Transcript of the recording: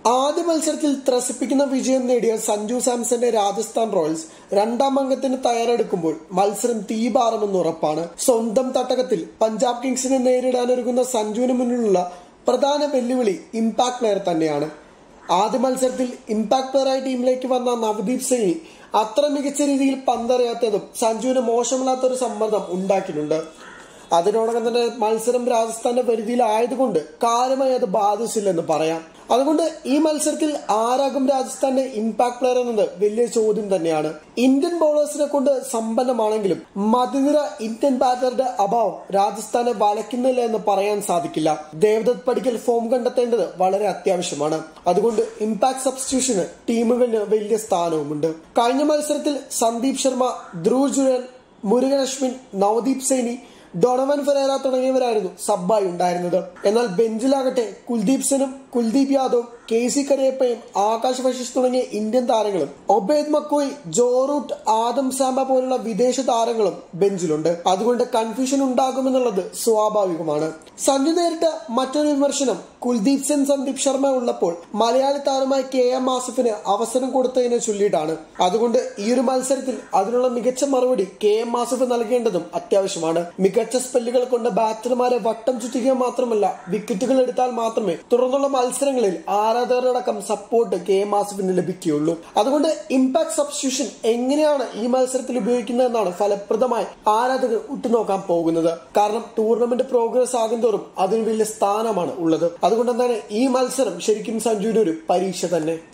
ആദ്യ മത്സരത്തിൽ ത്രസിപ്പിക്കുന്ന വിജയം നേടിയ സഞ്ജു സാംസന്റെ രാജസ്ഥാൻ റോയൽസ് രണ്ടാം അംഗത്തിന് തയ്യാറെടുക്കുമ്പോൾ മത്സരം തീപാറുമെന്ന് ഉറപ്പാണ് സ്വന്തം തട്ടകത്തിൽ പഞ്ചാബ് കിങ്സിനെ നേരിടാനൊരുങ്ങുന്ന സഞ്ജുവിന് മുന്നിലുള്ള പ്രധാന വെല്ലുവിളി ഇമ്പാക്ട് പ്ലെയർ തന്നെയാണ് ആദ്യ മത്സരത്തിൽ ഇമ്പാക്ട് പ്ലെയറായി ടീമിലേക്ക് വന്ന നവദീപ് സിംഗ് അത്ര മികച്ച രീതിയിൽ പന്തറിയാത്തതും സഞ്ജുവിന് മോശമില്ലാത്ത ഒരു സമ്മർദ്ദം ഉണ്ടാക്കിയിട്ടുണ്ട് അതിനോടകം തന്നെ മത്സരം രാജസ്ഥാന്റെ പരിധിയിലായതുകൊണ്ട് കാര്യമായി അത് ബാധിച്ചില്ലെന്ന് പറയാം അതുകൊണ്ട് ഈ മത്സരത്തിൽ ആരാകും രാജസ്ഥാന്റെ ഇമ്പാക്ട് പ്ലെയർ എന്നത് വലിയ ചോദ്യം തന്നെയാണ് ഇന്ത്യൻ ബൗളേഴ്സിനെ കൊണ്ട് സമ്പന്നമാണെങ്കിലും മതിനിര ഇന്ത്യൻ ബാറ്ററുടെ അഭാവം രാജസ്ഥാനെ വലയ്ക്കുന്നില്ല എന്ന് പറയാൻ സാധിക്കില്ല ദേവദത്ത് പടിക്കൽ ഫോം കണ്ടെത്തേണ്ടത് വളരെ അത്യാവശ്യമാണ് അതുകൊണ്ട് ഇമ്പാക്ട് സബ്സ്റ്റിറ്റ്യൂഷന് ടീമുകളിന് വലിയ സ്ഥാനവുമുണ്ട് കഴിഞ്ഞ മത്സരത്തിൽ സന്ദീപ് ശർമ്മ ധ്രുവ് ജുരൻ മുരുകൻ അശ്വിൻ നവദീപ് സൈനി ഡൊണവൻ ഫെറേറ തുടങ്ങിയവരായിരുന്നു സബ്ബായി ഉണ്ടായിരുന്നത് എന്നാൽ ബെഞ്ചിലാകട്ടെ കുൽദീപ് സെനും കുൽദീപ് യാദവും കെ സി കരയപ്പയും ആകാശ് വശിഷ് തുടങ്ങിയ ഇന്ത്യൻ താരങ്ങളും Obed McCoy Joe Root Adam Zampa പോലുള്ള വിദേശ താരങ്ങളും ബെഞ്ചിലുണ്ട് അതുകൊണ്ട് കൺഫ്യൂഷൻ ഉണ്ടാകുമെന്നുള്ളത് സ്വാഭാവികമാണ് സഞ്ജു നേരിട്ട മറ്റൊരു വിമർശനം കുൽദീപ് സെൻ സന്ദീപ് ശർമ്മ ഉള്ളപ്പോൾ മലയാളി താരമായ കെ എം ആസിഫിന് അവസരം കൊടുത്തതിനെ ചൊല്ലിയിട്ടാണ് അതുകൊണ്ട് ഈ ഒരു മത്സരത്തിൽ അതിനുള്ള മികച്ച മറുപടി കെ എം ആസിഫ് നൽകേണ്ടതും അത്യാവശ്യമാണ് മികച്ച സ്പെല്ലുകൾ കൊണ്ട് ബാറ്റർമാരെ വട്ടം ചുറ്റിക്കുക മാത്രമല്ല വിക്കറ്റുകൾ എടുത്താൽ മാത്രമേ തുടർന്നുള്ള മത്സരങ്ങളിൽ ആരാധകരടക്കം സപ്പോർട്ട് കെ എം ആസിഫിന് ലഭിക്കുകയുള്ളൂ അതുകൊണ്ട് ഇമ്പാക്ട് സബ്സ്റ്റിറ്റ്യൂഷൻ എങ്ങനെയാണ് ഈ മത്സരത്തിൽ ഉപയോഗിക്കുന്നതെന്നാണ് ഫലപ്രദമായി ആരാധകർ ഉറ്റുനോക്കാൻ പോകുന്നത് കാരണം ടൂർണമെന്റ് പ്രോഗ്രസ് ആകുന്തോറും അതിന് വലിയ സ്ഥാനമാണ് ഉള്ളത് അതുകൊണ്ട് തന്നെ ഈ മത്സരം ശരിക്കും സഞ്ജുവിന് ഒരു പരീക്ഷ തന്നെ